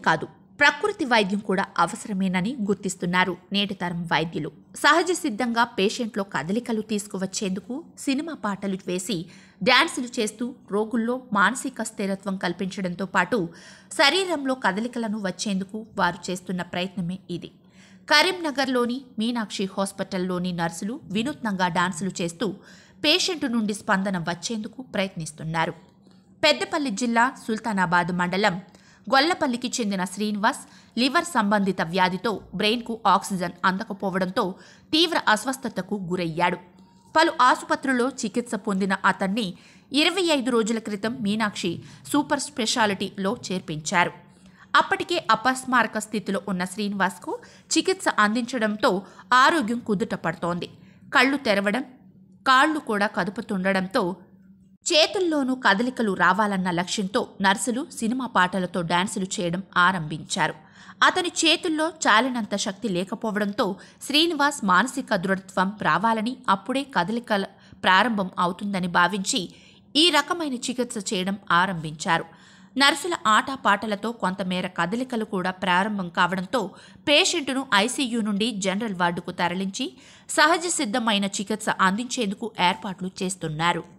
కాదు ప్రకృతి వైద్యం కూడా అవసరమేనని గుర్తిస్తున్నారు నేటి తరం వైద్యులు సహజ సిద్ధంగా పేషెంట్లో కదలికలు తీసుకువచ్చేందుకు సినిమా పాటలు వేసి డ్యాన్సులు చేస్తూ రోగుల్లో మానసిక స్థిరత్వం కల్పించడంతో పాటు శరీరంలో కదలికలను వచ్చేందుకు వారు చేస్తున్న ప్రయత్నమే ఇది కరీంనగర్లోని మీనాక్షి హాస్పిటల్లోని నర్సులు వినూత్నంగా డాన్సులు చేస్తూ పేషెంట్ నుండి స్పందన వచ్చేందుకు ప్రయత్నిస్తున్నారు పెద్దపల్లి జిల్లా సుల్తానాబాద్ మండలం గొల్లపల్లికి చెందిన శ్రీనివాస్ లివర్ సంబంధిత వ్యాధితో బ్రెయిన్కు ఆక్సిజన్ అందకపోవడంతో తీవ్ర అస్వస్థతకు గురయ్యాడు పలు ఆసుపత్రుల్లో చికిత్స పొందిన అతన్ని ఇరవై ఐదు రోజుల క్రితం మీనాక్షి సూపర్ స్పెషాలిటీలో చేర్పించారు అప్పటికే అపస్మారక స్థితిలో ఉన్న శ్రీనివాస్కు చికిత్స అందించడంతో ఆరోగ్యం కుదుట పడుతోంది కళ్ళు తెరవడం కాళ్ళు కూడా కదుపుతుండడంతో చేతుల్లోనూ కదలికలు రావాలన్న లక్ష్యంతో నర్సులు సినిమా పాటలతో డాన్సులు చేయడం ఆరంభించారు అతని చేతుల్లో చాలినంత శక్తి లేకపోవడంతో శ్రీనివాస్ మానసిక దృఢత్వం రావాలని అప్పుడే కదలికల ప్రారంభం అవుతుందని భావించి ఈ రకమైన చికిత్స చేయడం ఆరంభించారు నర్సుల ఆటపాటలతో కొంతమేర కదలికలు కూడా ప్రారంభం కావడంతో పేషెంట్ను ఐసీయూ నుండి జనరల్ వార్డుకు తరలించి సహజ సిద్ధమైన చికిత్స అందించేందుకు ఏర్పాట్లు చేస్తున్నారు